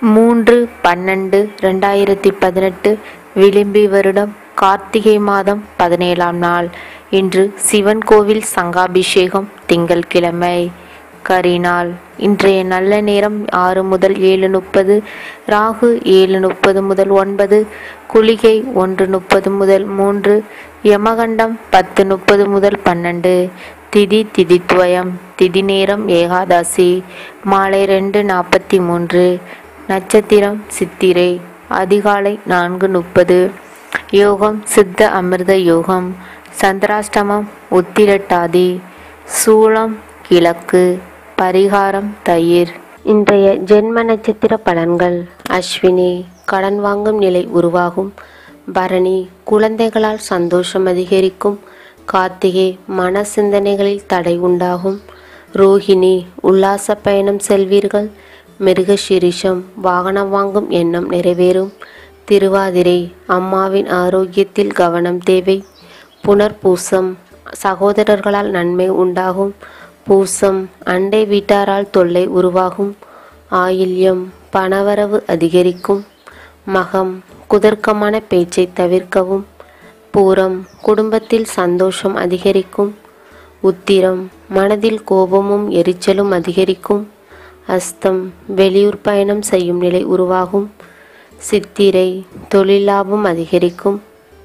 மூன்று பன்னெண்டு ரெண்டாயிரத்தி பதினெட்டு விளிம்பி வருடம் கார்த்திகை மாதம் பதினேழாம் நாள் இன்று சிவன் கோவில் சங்காபிஷேகம் திங்கள்கிழமை கரிநாள் இன்றைய நல்ல நேரம் ஆறு முதல் ஏழு முப்பது ராகு ஏழு முப்பது முதல் ஒன்பது குளிகை ஒன்று முப்பது முதல் மூன்று யமகண்டம் பத்து முப்பது முதல் பன்னெண்டு திதி திதித்வயம் திதி நேரம் ஏகாதசி மாலை ரெண்டு நாற்பத்தி மூன்று நட்சத்திரம் சித்திரை அதிகாலை நான்கு முப்பது யோகம் சித்த அமிர்த யோகம் சந்திராஷ்டமம் உத்திரட்டாதி சூளம் கிழக்கு பரிகாரம் தயிர் இன்றைய ஜென்ம நட்சத்திர பலன்கள் அஸ்வினி கடன் வாங்கும் நிலை உருவாகும் பரணி குழந்தைகளால் சந்தோஷம் அதிகரிக்கும் கார்த்திகை மன சிந்தனைகளில் தடை உண்டாகும் ரோஹிணி உல்லாச பயணம் செல்வீர்கள் மிருகஷிரிஷம் வாகனம் வாங்கும் எண்ணம் நிறைவேறும் திருவாதிரை அம்மாவின் ஆரோக்கியத்தில் கவனம் தேவை புனர்பூசம் சகோதரர்களால் நன்மை உண்டாகும் பூசம் அண்டை வீட்டாரால் தொல்லை உருவாகும் ஆயில்யம் பணவரவு அதிகரிக்கும் மகம் குதர்க்கமான பேச்சை தவிர்க்கவும் பூரம் குடும்பத்தில் சந்தோஷம் அதிகரிக்கும் உத்திரம் மனதில் கோபமும் எரிச்சலும் அதிகரிக்கும் அஸ்தம் வெளியூர் பயணம் செய்யும் நிலை உருவாகும் சித்திரை தொழில் லாபம் அதிகரிக்கும்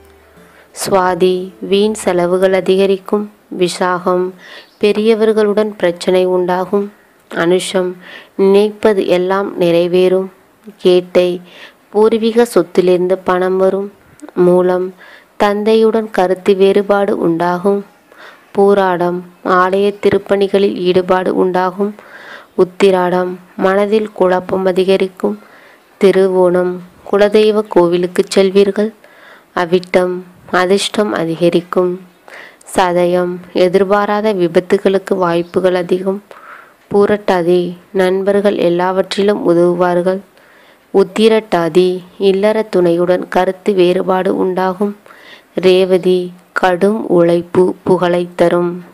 சுவாதி வீண் செலவுகள் அதிகரிக்கும் விசாகம் பெரியவர்களுடன் பிரச்சனை உண்டாகும் அனுஷம் நினைப்பது எல்லாம் நிறைவேறும் கேட்டை பூர்வீக சொத்திலிருந்து பணம் வரும் மூலம் தந்தையுடன் கருத்து வேறுபாடு உண்டாகும் பூராடம் ஆலய திருப்பணிகளில் ஈடுபாடு உண்டாகும் உத்திராடம் மனதில் குழப்பம் அதிகரிக்கும் திருவோணம் குலதெய்வ கோவிலுக்கு செல்வீர்கள் அவிட்டம் அதிர்ஷ்டம் அதிகரிக்கும் சதயம் எதிர்பாராத விபத்துகளுக்கு வாய்ப்புகள் அதிகம் பூரட்டாதி நண்பர்கள் எல்லாவற்றிலும் உதவுவார்கள் உத்திரட்டாதி இல்லற துணையுடன் கருத்து வேறுபாடு உண்டாகும் ரேவதி கடும் உழைப்பு புகழை தரும்